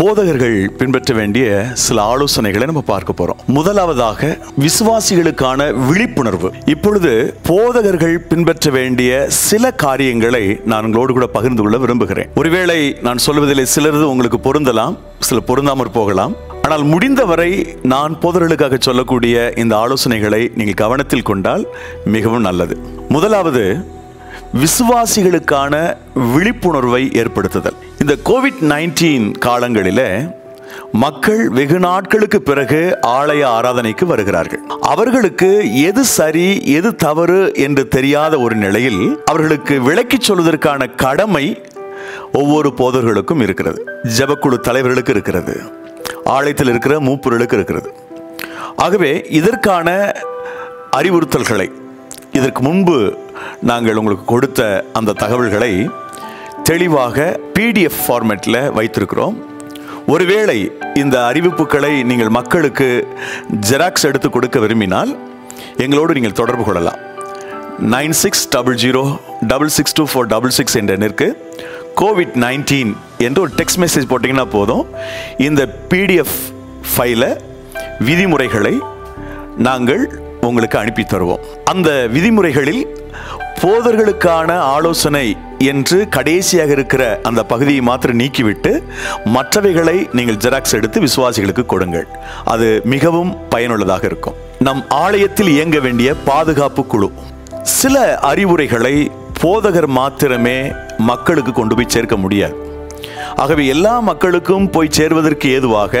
போதகர்கள் பின்பற்ற வேண்டிய சில ஆலோசனைகளை நம்ம பார்க்க போறோம் முதலாவதாக விசுவாசிகளுக்கான விழிப்புணர்வு இப்பொழுது போதகர்கள் பின்பற்ற வேண்டிய சில காரியங்களை நான் உங்களோடு கூட பகிர்ந்து கொள்ள விரும்புகிறேன் ஒருவேளை நான் சொல்வதில் சிலரது உங்களுக்கு பொருந்தலாம் சில பொருந்தாமற் போகலாம் ஆனால் முடிந்தவரை நான் போதர்களுக்காக சொல்லக்கூடிய இந்த ஆலோசனைகளை நீங்கள் கவனத்தில் கொண்டால் மிகவும் நல்லது முதலாவது விசுவாசிகளுக்கான விழிப்புணர்வை ஏற்படுத்துதல் இந்த கோவிட் நைன்டீன் காலங்களில் மக்கள் வெகு நாட்களுக்கு பிறகு ஆலய ஆராதனைக்கு வருகிறார்கள் அவர்களுக்கு எது சரி எது தவறு என்று தெரியாத ஒரு நிலையில் அவர்களுக்கு விளக்கிச் சொல்வதற்கான கடமை ஒவ்வொரு போதர்களுக்கும் இருக்கிறது ஜெபக்குழு தலைவர்களுக்கு இருக்கிறது ஆலயத்தில் இருக்கிற மூப்பர்களுக்கு இருக்கிறது ஆகவே இதற்கான அறிவுறுத்தல்களை இதற்கு முன்பு நாங்கள் உங்களுக்கு கொடுத்த அந்த தகவல்களை தெளிவாக பிடிஎஃப் ஃபார்மேட்டில் வைத்திருக்கிறோம் ஒருவேளை இந்த அறிவிப்புகளை நீங்கள் மக்களுக்கு ஜெராக்ஸ் எடுத்து கொடுக்க விரும்பினால் எங்களோடு நீங்கள் தொடர்பு கொள்ளலாம் nine six double zero double six two four double six என்ற எண்ணிற்கு கோவிட் நைன்டீன் என்று ஒரு டெக்ஸ்ட் மெசேஜ் போட்டிங்கன்னா போதும் இந்த பிடிஎஃப் ஃபைலை விதிமுறைகளை நாங்கள் உங்களுக்கு அனுப்பி தருவோம் அந்த விதிமுறைகளில் போதர்களுக்கான ஆலோசனை என்று கடைசியாக இருக்கிற அந்த பகுதியை மாத்திரம் நீக்கிவிட்டு மற்றவைகளை நீங்கள் ஜெராக்ஸ் எடுத்து விசுவாசிகளுக்கு கொடுங்கள் அது மிகவும் பயனுள்ளதாக இருக்கும் நம் ஆலயத்தில் இயங்க வேண்டிய பாதுகாப்பு குழு சில அறிவுரைகளை போதகர் மாத்திரமே மக்களுக்கு கொண்டு போய் சேர்க்க முடியாது ஆகவே எல்லா மக்களுக்கும் போய் சேர்வதற்கு ஏதுவாக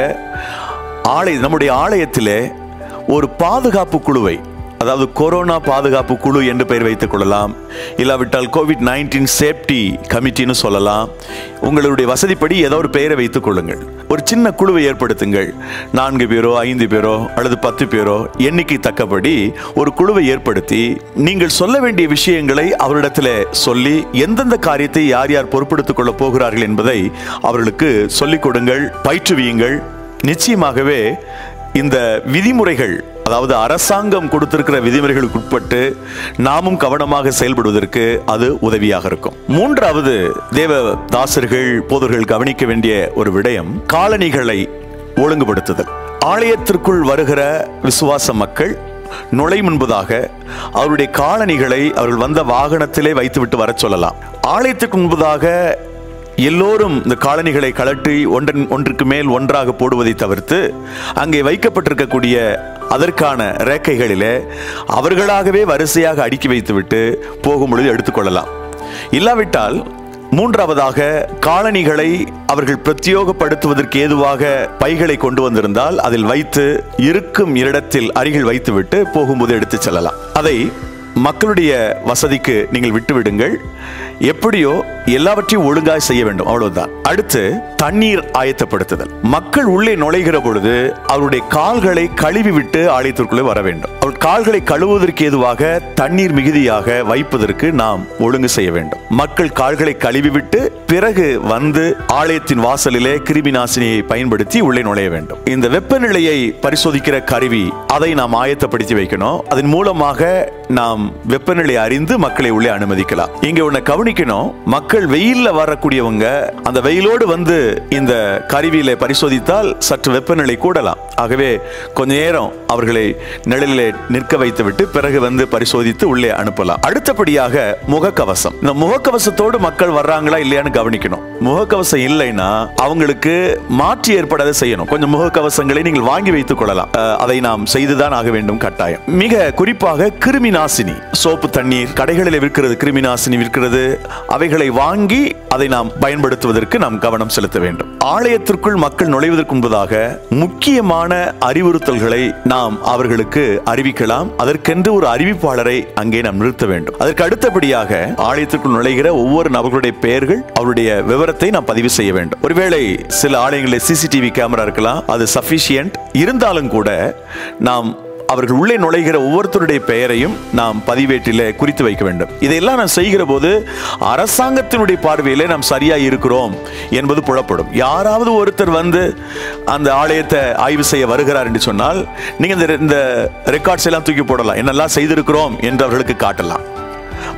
ஆலய நம்முடைய ஆலயத்திலே ஒரு பாதுகாப்பு குழுவை அதாவது கொரோனா பாதுகாப்பு குழு என்று பெயர் வைத்துக் கொள்ளலாம் இல்லாவிட்டால் கோவிட் நைன்டீன் சேஃப்டி கமிட்டின்னு சொல்லலாம் உங்களுடைய வசதிப்படி ஏதோ ஒரு பெயரை வைத்துக் கொள்ளுங்கள் ஒரு சின்ன குழுவை ஏற்படுத்துங்கள் நான்கு பேரோ ஐந்து பேரோ அல்லது பத்து பேரோ எண்ணிக்கை தக்கபடி ஒரு குழுவை ஏற்படுத்தி நீங்கள் சொல்ல வேண்டிய விஷயங்களை அவரிடத்தில் சொல்லி எந்தெந்த காரியத்தை யார் யார் பொறுப்படுத்திக் கொள்ளப் போகிறார்கள் என்பதை அவர்களுக்கு சொல்லிக் கொடுங்கள் பயிற்றுவியுங்கள் நிச்சயமாகவே இந்த விதிமுறைகள் அதாவது அரசாங்கம் கொடுத்திருக்கிற விதிமுறைகளுக்கு உட்பட்டு நாமும் கவனமாக செயல்படுவதற்கு அது உதவியாக இருக்கும் மூன்றாவது தேவ தாசர்கள் போதர்கள் கவனிக்க வேண்டிய ஒரு விடயம் காலணிகளை ஒழுங்குபடுத்துதல் ஆலயத்திற்குள் வருகிற விசுவாச மக்கள் நுழை முன்பதாக அவருடைய காலணிகளை அவர்கள் வந்த வாகனத்திலே வைத்துவிட்டு வரச் சொல்லலாம் ஆலயத்துக்கு முன்பதாக எல்லோரும் இந்த காலணிகளை கலட்டி ஒன்றன் ஒன்றுக்கு மேல் ஒன்றாக போடுவதை தவிர்த்து அங்கே வைக்கப்பட்டிருக்கக்கூடிய அதற்கான ரேக்கைகளிலே அவர்களாகவே வரிசையாக அடுக்கி வைத்துவிட்டு போகும் பொழுது எடுத்துக்கொள்ளலாம் இல்லாவிட்டால் மூன்றாவதாக காலணிகளை அவர்கள் பிரத்யோகப்படுத்துவதற்கு ஏதுவாக பைகளை கொண்டு வந்திருந்தால் அதில் வைத்து இருக்கும் இடத்தில் அருகில் வைத்துவிட்டு போகும்போது எடுத்துச் செல்லலாம் அதை மக்களுடைய வசதிக்கு நீங்கள் விட்டுவிடுங்கள் எப்படியோ எல்லாவற்றையும் ஒழுங்காய் செய்ய வேண்டும் அவ்வளவுதான் அடுத்து தண்ணீர் ஆயத்தப்படுத்துதல் மக்கள் உள்ளே நுழைகிற பொழுது அவருடைய கால்களை கழுவி விட்டு ஆலயத்திற்குள்ளே வர வேண்டும் அவர் கால்களை கழுவுவதற்கு ஏதுவாக தண்ணீர் மிகுதியாக வைப்பதற்கு நாம் ஒழுங்கு செய்ய வேண்டும் மக்கள் கால்களை கழுவி விட்டு பிறகு வந்து ஆலயத்தின் வாசலிலே கிருமி நாசினியை பயன்படுத்தி உள்ளே நுழைய வேண்டும் இந்த வெப்பநிலையை பரிசோதிக்கிற கருவி அதை நாம் ஆயத்தப்படுத்தி வைக்கணும் அதன் மூலமாக நாம் வெப்பநிலை அறிந்து மக்களை உள்ளே அனுமதிக்கலாம் இங்க உன்னை கவனிக்கணும் மக்கள் வெயில்ல வரக்கூடியவங்க அந்த வெயிலோடு வந்து இந்த கருவியில பரிசோதித்தால் சற்று வெப்பநிலை கூடலாம் ஆகவே கொஞ்ச நேரம் அவர்களை நிழலிலே நிற்க வைத்துவிட்டு பிறகு வந்து பரிசோதித்து உள்ளே அனுப்பலாம் அடுத்தபடியாக முகக்கவசம் இந்த முகக்கவசத்தோடு மக்கள் வர்றாங்களா இல்லையான்னு கவனிக்கணும் முகக்கவசம் இல்லைன்னா அவங்களுக்கு மாற்றி ஏற்படாத செய்யணும் கொஞ்சம் முகக்கவசங்களை நீங்கள் வாங்கி வைத்துக் கொள்ளலாம் அஹ், அதை நாம் செய்துதான் ஆக வேண்டும் கட்டாயம் மிக குறிப்பாக கிருமி நாசினி சோப்பு தண்ணீர் கடைகளில் விற்கிறது கிருமி நாசினி விற்கிறது அவைகளை வாங்கி அதை நாம் பயன்படுத்துவதற்கு நாம் கவனம் செலுத்த வேண்டும் ஆலயத்திற்குள் மக்கள் நுழைவதற்கு முன்பதாக முக்கியமான அறிவுறுத்தல்களை நாம் அவர்களுக்கு அறிவிக்கலாம் அதற்கென்று ஒரு அறிவிப்பாளரை அங்கே நாம் நிறுத்த வேண்டும் அதற்கு அடுத்தபடியாக ஆலயத்திற்குள் நுழைகிற ஒவ்வொரு நபர்களுடைய பெயர்கள் அவருடைய விவரத்தை நாம் பதிவு செய்ய வேண்டும் ஒருவேளை சில ஆலயங்களில் சிசிடிவி கேமரா இருக்கலாம் அது சஃபிஷியன்ட் இருந்தாலும் கூட நாம் அவர்கள் உள்ளே நுழைகிற ஒவ்வொருத்தருடைய பெயரையும் நாம் பதிவேட்டிலே குறித்து வைக்க வேண்டும் இதையெல்லாம் நாம் செய்கிற போது அரசாங்கத்தினுடைய பார்வையிலே நாம் சரியா இருக்கிறோம் என்பது புலப்படும் யாராவது ஒருத்தர் வந்து அந்த ஆலயத்தை ஆய்வு செய்ய வருகிறார் என்று சொன்னால் நீங்க இந்த இந்த ரெக்கார்ட்ஸ் எல்லாம் தூக்கி போடலாம் என்னெல்லாம் செய்திருக்கிறோம் என்று அவர்களுக்கு காட்டலாம்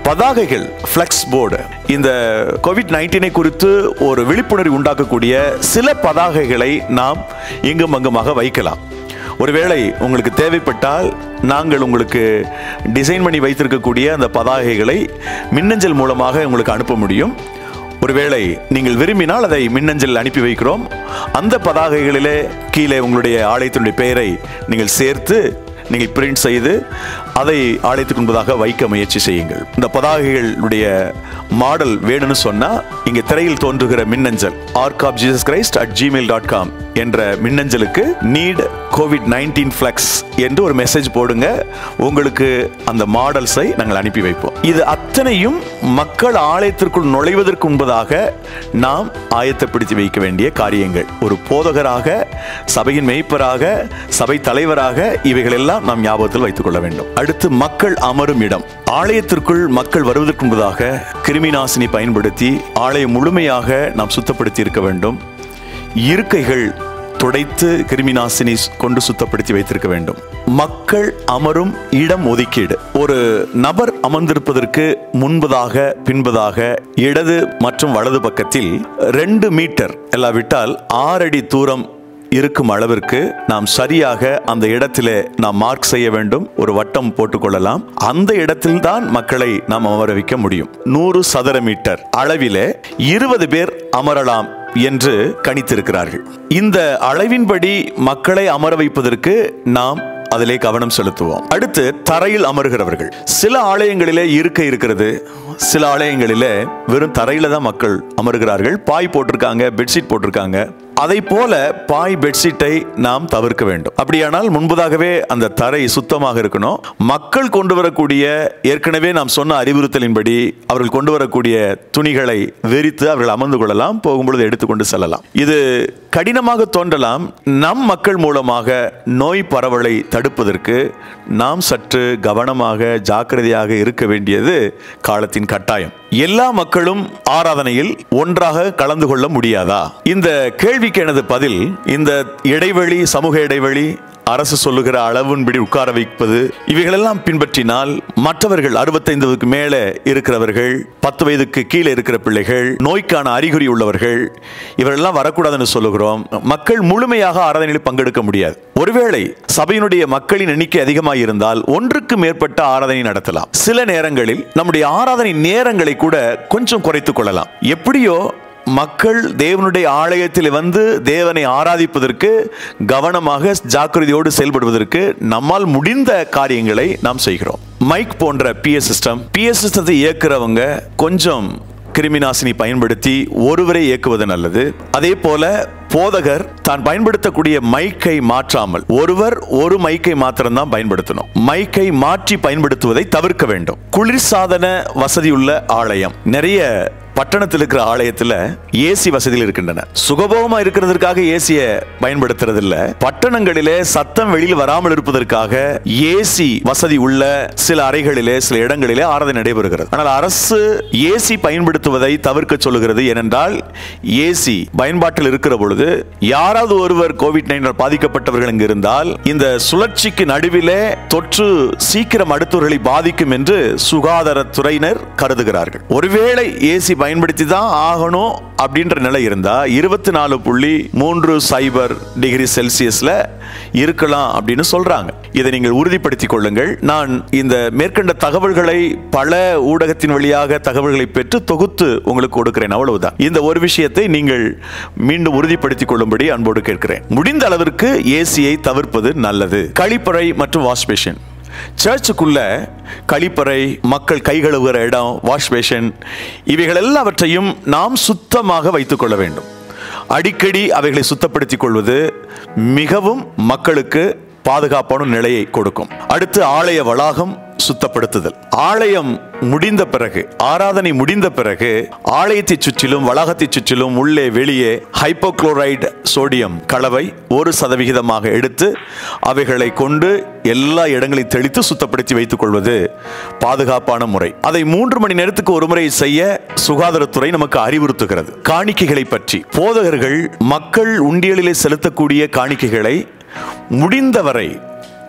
பதாகைகள் ஃப்ளெக்ஸ் போர்டு இந்த கோவிட் நைன்டீனை குறித்து ஒரு விழிப்புணர்வு உண்டாக்கக்கூடிய சில பதாகைகளை நாம் இங்கும் அங்குமாக வைக்கலாம் ஒருவேளை உங்களுக்கு தேவைப்பட்டால் நாங்கள் உங்களுக்கு டிசைன் பண்ணி வைத்திருக்கக்கூடிய அந்த பதாகைகளை மின்னஞ்சல் மூலமாக உங்களுக்கு அனுப்ப முடியும் ஒருவேளை நீங்கள் விரும்பினால் அதை மின்னஞ்சல் அனுப்பி வைக்கிறோம் அந்த பதாகைகளிலே கீழே உங்களுடைய ஆலயத்தினுடைய பெயரை நீங்கள் சேர்த்து நீங்கள் பிரிண்ட் செய்து அதை ஆலயத்துக்கு முன்பதாக வைக்க முயற்சி செய்யுங்கள் இந்த பதாகைகளுடைய மாடல் வேணும்னு சொன்னா இங்க திரையில் தோன்றுகிற மின்னஞ்சல் ark of Jesus Christ at Gmail dot com என்ற மின்னஞ்சலுக்கு நீட் கோவிட் நைன்டீன் ஃபிளக்ஸ் என்று ஒரு மெசேஜ் போடுங்க உங்களுக்கு அந்த மாடல்ஸை நாங்கள் அனுப்பி வைப்போம் இது அத்தனையும் மக்கள் ஆலயத்திற்குள் நுழைவதற்கு முன்பதாக நாம் ஆயத்தப்படுத்தி வைக்க வேண்டிய காரியங்கள் ஒரு போதகராக சபையின் மேய்ப்பராக சபை தலைவராக இவைகள் எல்லாம் நாம் ஞாபகத்தில் வைத்துக் கொள்ள வேண்டும் அடுத்து மக்கள் அமரும் இடம் ஆலயத்திற்குள் மக்கள் வருவதற்கு முன்பதாக கிருமி நாசினி பயன்படுத்தி ஆலயம் முழுமையாக நாம் சுத்தப்படுத்தி இருக்க வேண்டும் இருக்கைகள் துடைத்து கிருமி நாசினி கொண்டு சுத்தப்படுத்தி வைத்திருக்க வேண்டும் மக்கள் அமரும் இடம் ஒதுக்கீடு ஒரு நபர் அமர்ந்திருப்பதற்கு முன்பதாக பின்பதாக இடது மற்றும் வலது பக்கத்தில் ரெண்டு மீட்டர் இல்லாவிட்டால் ஆறு அடி தூரம் இருக்கும் அளவிற்கு நாம் சரியாக அந்த இடத்திலே நாம் மார்க் செய்ய வேண்டும் ஒரு வட்டம் போட்டுக்கொள்ளலாம் அந்த இடத்தில் தான் மக்களை நாம் அமர வைக்க முடியும் நூறு சதுர மீட்டர் அளவிலே இருபது பேர் அமரலாம் என்று கணித்திருக்கிறார்கள் இந்த அளவின்படி மக்களை அமர வைப்பதற்கு நாம் அதிலே கவனம் செலுத்துவோம் அடுத்து தரையில் அமர்கிறவர்கள் சில ஆலயங்களிலே இருக்கை இருக்கிறது சில ஆலயங்களிலே வெறும் தரையில தான் மக்கள் அமர்கிறார்கள் பாய் போட்டிருக்காங்க பெட்ஷீட் போட்டிருக்காங்க அதை போல பாய் பெட்ஷீட்டை நாம் தவிர்க்க வேண்டும் அப்படியானால் முன்பதாகவே அந்த தரை சுத்தமாக இருக்கணும் மக்கள் கொண்டு வரக்கூடிய ஏற்கனவே நாம் சொன்ன அறிவுறுத்தலின்படி அவர்கள் கொண்டு வரக்கூடிய துணிகளை வெறித்து அவர்கள் அமர்ந்து கொள்ளலாம் போகும்பொழுது எடுத்துக்கொண்டு செல்லலாம் இது கடினமாக தோன்றலாம் நம் மக்கள் மூலமாக நோய் பரவலை தடுப்பதற்கு நாம் சற்று கவனமாக ஜாக்கிரதையாக இருக்க வேண்டியது காலத்தின் கட்டாயம் எல்லா மக்களும் ஆராதனையில் ஒன்றாக கலந்து கொள்ள முடியாதா இந்த கேள்விக்கு எனது பதில் இந்த இடைவெளி சமூக இடைவெளி அரசு சொல்லுகிற அளவின்படி உட்கார வைப்பது இவைகளெல்லாம் பின்பற்றினால் மற்றவர்கள் அறுபத்தைந்துக்கு மேலே இருக்கிறவர்கள் பத்து வயதுக்கு கீழே இருக்கிற பிள்ளைகள் நோய்க்கான அறிகுறி உள்ளவர்கள் இவரெல்லாம் வரக்கூடாதுன்னு சொல்லுகிறோம் மக்கள் முழுமையாக ஆராதனையில் பங்கெடுக்க முடியாது ஒருவேளை சபையினுடைய மக்களின் எண்ணிக்கை அதிகமாக இருந்தால் ஒன்றுக்கு மேற்பட்ட ஆராதனை நடத்தலாம் சில நேரங்களில் நம்முடைய ஆராதனை நேரங்களை கூட கொஞ்சம் குறைத்துக் கொள்ளலாம் எப்படியோ மக்கள் தேவனுடைய ஆலயத்தில் வந்து தேவனை ஆராதிப்பதற்கு கவனமாக ஜாக்கிரதையோடு செயல்படுவதற்கு நம்மால் முடிந்த காரியங்களை நாம் செய்கிறோம் மைக் போன்ற பிஎஸ் சிஸ்டம் பிஎஸ் சிஸ்டத்தை இயக்குறவங்க கொஞ்சம் கிருமிநாசினி பயன்படுத்தி ஒருவரை இயக்குவது நல்லது அதே போல போதகர் தான் பயன்படுத்தக்கூடிய மைக்கை மாற்றாமல் ஒருவர் ஒரு மைக்கை மாத்திரம்தான் பயன்படுத்தணும் மைக்கை மாற்றி பயன்படுத்துவதை தவிர்க்க வேண்டும் குளிர்சாதன வசதியுள்ள ஆலயம் நிறைய பட்டணத்தில் இருக்கிற ஆலயத்துல ஏசி வசதிகள் இருக்கின்றன சுகபோகமா இருக்கிறதுக்காக ஏசிய பயன்படுத்துறது இல்ல பட்டணங்களிலே சத்தம் வெளியில் வராமல் இருப்பதற்காக ஏசி வசதி உள்ள சில அறைகளிலே சில இடங்களிலே ஆராதனை நடைபெறுகிறது ஆனால் அரசு ஏசி பயன்படுத்துவதை தவிர்க்க சொல்லுகிறது ஏனென்றால் ஏசி பயன்பாட்டில் இருக்கிற பொழுது யாராவது ஒருவர் கோவிட் நைன்டீன் பாதிக்கப்பட்டவர்கள் இங்கு இருந்தால் இந்த சுழற்சிக்கு நடுவிலே தொற்று சீக்கிரம் அடுத்தவர்களை பாதிக்கும் என்று சுகாதாரத்துறையினர் கருதுகிறார்கள் ஒருவேளை ஏசி பயன்படுத்தி தான் ஆகணும் அப்படின்ற நிலை இருந்தா இருபத்தி நாலு புள்ளி மூன்று சைபர் டிகிரி செல்சியஸ்ல இருக்கலாம் அப்படின்னு சொல்றாங்க இதை நீங்கள் உறுதிப்படுத்திக் கொள்ளுங்கள் நான் இந்த மேற்கண்ட தகவல்களை பல ஊடகத்தின் வழியாக தகவல்களை பெற்று தொகுத்து உங்களுக்கு கொடுக்கிறேன் அவ்வளவுதான் இந்த ஒரு விஷயத்தை நீங்கள் மீண்டும் உறுதிப்படுத்திக் கொள்ளும்படி அன்போடு கேட்கிறேன் முடிந்த அளவிற்கு ஏசியை தவிர்ப்பது நல்லது கழிப்பறை மற்றும் வாஷ் பேஷன் சர்ச்சுக்குள்ள கழிப்பறை மக்கள் கை கழுவுகிற இடம் வாஷ் பேஷன் இவைகள் எல்லாவற்றையும் நாம் சுத்தமாக வைத்துக் கொள்ள வேண்டும் அடிக்கடி அவைகளை சுத்தப்படுத்திக் கொள்வது மிகவும் மக்களுக்கு பாதுகாப்பான நிலையை கொடுக்கும் அடுத்து ஆலய வளாகம் சுத்தப்படுத்துதல் ஆலயம் முடிந்த பிறகு ஆராதனை முடிந்த பிறகு ஆலயத்தை சுற்றிலும் வளாகத்தை சுற்றிலும் உள்ளே வெளியே ஹைப்போக்ளோரைடு சோடியம் கலவை ஒரு சதவிகிதமாக எடுத்து அவைகளை கொண்டு எல்லா இடங்களையும் தெளித்து சுத்தப்படுத்தி வைத்துக் கொள்வது பாதுகாப்பான முறை அதை மூன்று மணி நேரத்துக்கு ஒரு முறை செய்ய சுகாதாரத்துறை நமக்கு அறிவுறுத்துகிறது காணிக்கைகளை பற்றி போதகர்கள் மக்கள் உண்டியலிலே செலுத்தக்கூடிய காணிக்கைகளை முடிந்தவரை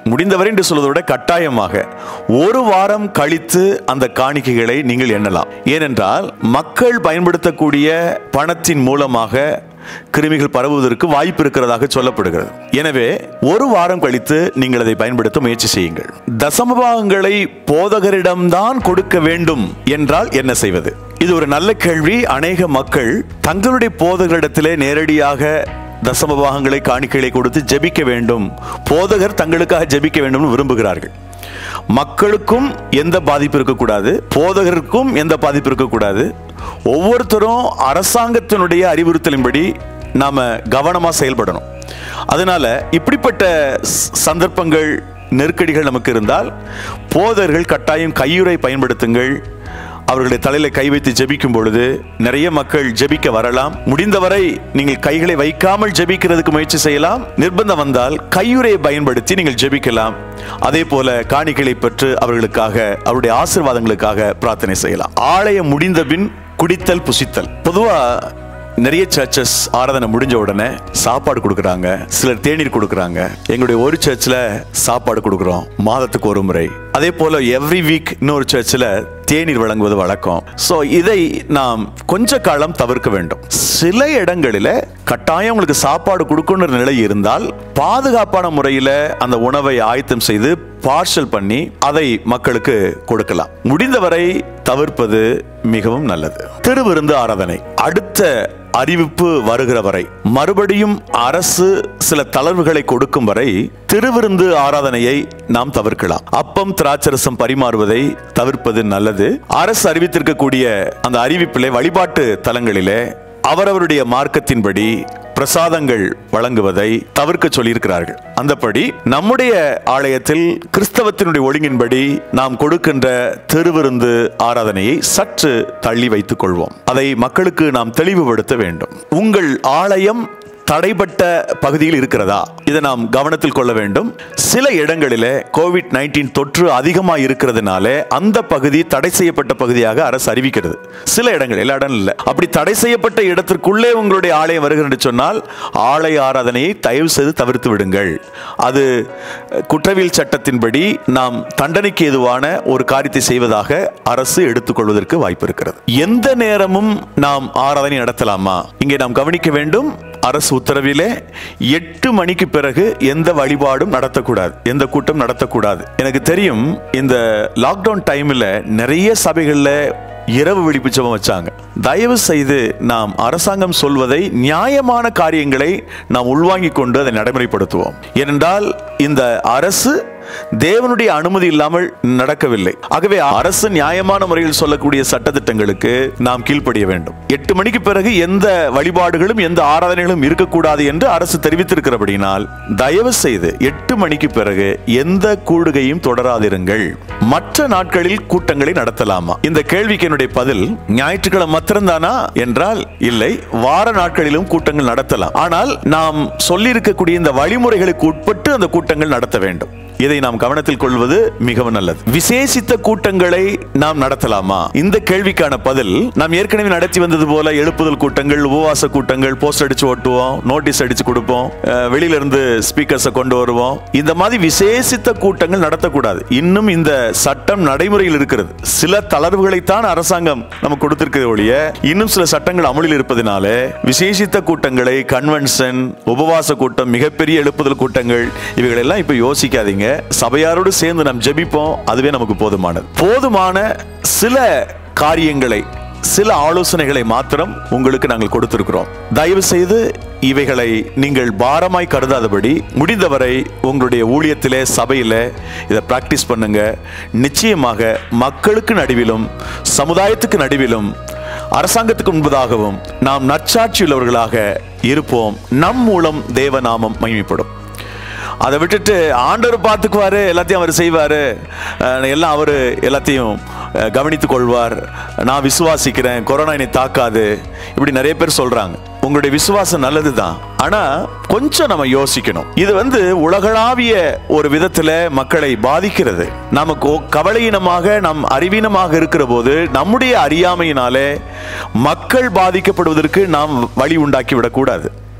முடிந்தவரை என்று சொல்வதை விட கட்டாயமாக ஒரு வாரம் கழித்து அந்த காணிக்கைகளை நீங்கள் எண்ணலாம் ஏனென்றால் மக்கள் பயன்படுத்தக்கூடிய பணத்தின் மூலமாக கிருமிகள் பரவுவதற்கு வாய்ப்பு இருக்கிறதாக சொல்லப்படுகிறது எனவே ஒரு வாரம் கழித்து நீங்கள் அதை பயன்படுத்த முயற்சி செய்யுங்கள் தசமபாகங்களை போதகரிடம்தான் கொடுக்க வேண்டும் என்றால் என்ன செய்வது இது ஒரு நல்ல கேள்வி அநேக மக்கள் தங்களுடைய போதகரிடத்திலே நேரடியாக தசமபாகங்களை காணிக்கைகளை கொடுத்து ஜெபிக்க வேண்டும் போதகர் தங்களுக்காக ஜெபிக்க வேண்டும் விரும்புகிறார்கள் மக்களுக்கும் எந்த பாதிப்பு இருக்கக்கூடாது போதகருக்கும் எந்த பாதிப்பு இருக்கக்கூடாது ஒவ்வொருத்தரும் அரசாங்கத்தினுடைய அறிவுறுத்தலின்படி நாம கவனமா செயல்படணும் அதனால இப்படிப்பட்ட ஸ்- சந்தர்ப்பங்கள் நெருக்கடிகள் நமக்கு இருந்தால் போதகர்கள் கட்டாயம் கையுறை பயன்படுத்துங்கள் அவர்களுடைய தலையில கை வைத்து ஜெபிக்கும் பொழுது நிறைய மக்கள் ஜெபிக்க வரலாம் முடிந்தவரை நீங்கள் கைகளை வைக்காமல் ஜெபிக்கிறதுக்கு முயற்சி செய்யலாம் நிர்பந்தம் வந்தால் கையுறையை பயன்படுத்தி நீங்கள் ஜெபிக்கலாம் அதே போல காணிக்கைகளை பெற்று அவர்களுக்காக அவருடைய ஆசீர்வாதங்களுக்காக பிரார்த்தனை செய்யலாம் ஆலயம் முடிந்த பின் குடித்தல் புசித்தல் பொதுவா நிறைய சர்ச்சஸ் ஆராதனை முடிஞ்ச உடனே சாப்பாடு கொடுக்குறாங்க சிலர் தேநீர் கொடுக்குறாங்க எங்களுடைய ஒரு சர்ச்சில் சாப்பாடு கொடுக்குறோம் மாதத்துக்கு ஒரு முறை அதே போல எவ்ரி வீக் இன்னொரு சர்ச்சில் தேநீர் வழங்குவது வழக்கம் ஸோ இதை நாம் கொஞ்ச காலம் தவிர்க்க வேண்டும் சில இடங்களில் கட்டாயம் உங்களுக்கு சாப்பாடு கொடுக்கணுன்ற நிலை இருந்தால் பாதுகாப்பான முறையில் அந்த உணவை ஆயத்தம் செய்து பார்சல் பண்ணி அதை மக்களுக்கு கொடுக்கலாம் முடிந்தவரை தவிர்ப்பது மிகவும் நல்லது திருவிருந்து ஆராதனை அடுத்த அறிவிப்பு வருகிற வரை மறுபடியும் அரசு சில தளர்வுகளை கொடுக்கும் வரை திருவிருந்து ஆராதனையை நாம் தவிர்க்கலாம் அப்பம் திராட்சரசம் பரிமாறுவதை தவிர்ப்பது நல்லது அரசு அறிவித்திருக்கக்கூடிய அந்த அறிவிப்பிலே வழிபாட்டு தலங்களிலே அவரவருடைய மார்க்கத்தின்படி பிரசாதங்கள் வழங்குவதை தவிர்க்க சொல்லியிருக்கிறார்கள் அந்தபடி நம்முடைய ஆலயத்தில் கிறிஸ்தவத்தினுடைய ஒழுங்கின்படி நாம் கொடுக்கின்ற திருவிருந்து ஆராதனையை சற்று தள்ளி வைத்துக் கொள்வோம் அதை மக்களுக்கு நாம் தெளிவுபடுத்த வேண்டும் உங்கள் ஆலயம் தடைப்பட்ட பகுதியில் இருக்கிறதா இதை நாம் கவனத்தில் கொள்ள வேண்டும் சில இடங்களிலே கோவிட் நைன்டீன் தொற்று அதிகமாக இருக்கிறதுனால அந்த பகுதி தடை செய்யப்பட்ட பகுதியாக அரசு அறிவிக்கிறது சில இடங்கள் எல்லா இடம் இல்லை அப்படி தடை செய்யப்பட்ட இடத்திற்குள்ளே உங்களுடைய ஆலயம் வருகிறது என்று சொன்னால் ஆலய ஆராதனையை தயவு செய்து தவிர்த்து விடுங்கள் அது குற்றவியல் சட்டத்தின்படி நாம் தண்டனைக்கு ஏதுவான ஒரு காரியத்தை செய்வதாக அரசு எடுத்துக்கொள்வதற்கு வாய்ப்பு இருக்கிறது எந்த நேரமும் நாம் ஆராதனை நடத்தலாமா இங்கே நாம் கவனிக்க வேண்டும் அரசு உத்தரவிலே எட்டு மணிக்கு பிறகு எந்த வழிபாடும் நடத்தக்கூடாது எந்த கூட்டம் நடத்தக்கூடாது எனக்கு தெரியும் இந்த லாக்டவுன் டைம்ல நிறைய சபைகள்ல இரவு விழிப்பு ஜெபம் வச்சாங்க தயவு செய்து நாம் அரசாங்கம் சொல்வதை நியாயமான காரியங்களை நாம் உள்வாங்கிக் கொண்டு அதை நடைமுறைப்படுத்துவோம் ஏனென்றால் இந்த அரசு தேவனுடைய அனுமதி இல்லாமல் நடக்கவில்லை ஆகவே அரசு நியாயமான முறையில் சொல்லக்கூடிய சட்டத்திட்டங்களுக்கு நாம் கீழ்ப்படிய வேண்டும் எட்டு மணிக்கு பிறகு எந்த வழிபாடுகளும் எந்த ஆராதனைகளும் இருக்கக்கூடாது என்று அரசு தெரிவித்திருக்கிறபடினால் தயவு செய்து எட்டு மணிக்கு பிறகு எந்த கூடுகையும் தொடராதிருங்கள் மற்ற நாட்களில் கூட்டங்களை நடத்தலாமா இந்த கேள்விக்கு என்னுடைய பதில் ஞாயிற்றுக்கிழமை மாத்திரம்தானா என்றால் இல்லை வார நாட்களிலும் கூட்டங்கள் நடத்தலாம் ஆனால் நாம் சொல்லியிருக்கக்கூடிய இந்த வழிமுறைகளுக்கு உட்பட்டு அந்த கூட்டங்கள் நடத்த வேண்டும் இதை நாம் கவனத்தில் கொள்வது மிகவும் நல்லது விசேஷித்த கூட்டங்களை நாம் நடத்தலாமா இந்த கேள்விக்கான பதில் நாம் ஏற்கனவே நடத்தி வந்தது போல எழுப்புதல் கூட்டங்கள் உபவாச கூட்டங்கள் போஸ்ட் அடிச்சு ஓட்டுவோம் நோட்டீஸ் அடிச்சு கொடுப்போம் அஹ், வெளியில இருந்து ஸ்பீக்கர்ஸை கொண்டு வருவோம் இந்த மாதிரி விசேஷித்த கூட்டங்கள் நடத்தக்கூடாது இன்னும் இந்த சட்டம் நடைமுறையில் இருக்கிறது சில தளர்வுகளைத்தான் அரசாங்கம் நமக்கு கொடுத்திருக்கிறது ஒழிய இன்னும் சில சட்டங்கள் அமலில் இருப்பதனால விசேஷித்த கூட்டங்களை கன்வென்ஷன் உபவாச கூட்டம் மிகப்பெரிய எழுப்புதல் கூட்டங்கள் இவைகள் எல்லாம் இப்ப யோசிக்காதீங்க சபையாரோடு சேர்ந்து நாம் ஜெபிப்போம் அதுவே நமக்கு போதுமானது போதுமான சில காரியங்களை சில ஆலோசனைகளை மாத்திரம் உங்களுக்கு நாங்கள் கொடுத்திருக்கிறோம் தயவு செய்து இவைகளை நீங்கள் பாரமாய் கருதாதபடி முடிந்தவரை உங்களுடைய ஊழியத்திலே சபையில இதை பிராக்டிஸ் பண்ணுங்க நிச்சயமாக மக்களுக்கு நடுவிலும் சமுதாயத்துக்கு நடுவிலும் அரசாங்கத்துக்கு முன்பதாகவும் நாம் நற்சாட்சி உள்ளவர்களாக இருப்போம் நம் மூலம் தேவநாமம் மகிமைப்படும் அதை விட்டுட்டு ஆண்டவர் பார்த்துக்குவாரு எல்லாத்தையும் அவர் செய்வாரு அஹ் எல்லாம் அவர் எல்லாத்தையும் அஹ், கவனித்துக் கொள்வார் நான் விசுவாசிக்கிறேன் கொரோனா என்னை தாக்காது இப்படி நிறைய பேர் சொல்றாங்க உங்களுடைய விசுவாசம் நல்லதுதான் ஆனா கொஞ்சம் நம்ம யோசிக்கணும் இது வந்து உலகளாவிய ஒரு விதத்துல மக்களை பாதிக்கிறது நமக்கு ஒ- கவலையினமாக நம் அறிவீனமாக இருக்கிற போது நம்முடைய அறியாமையினாலே மக்கள் பாதிக்கப்படுவதற்கு நாம் வழி உண்டாக்கி விடக்கூடாது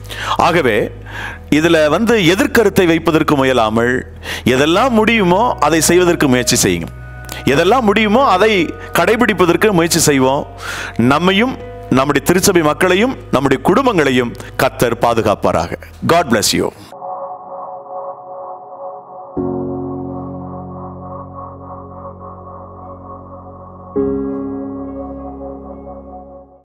ஆகவே இதில் வந்து எதிர்கருத்தை வைப்பதற்கு முயலாமல் எதெல்லாம் முடியுமோ அதை செய்வதற்கு முயற்சி செய்யுங்க எதெல்லாம் முடியுமோ அதை கடைபிடிப்பதற்கு முயற்சி செய்வோம் நம்மையும் நம்முடைய திருச்சபை மக்களையும் நம்முடைய குடும்பங்களையும் கத்தர் பாதுகாப்பாராக God bless you thank you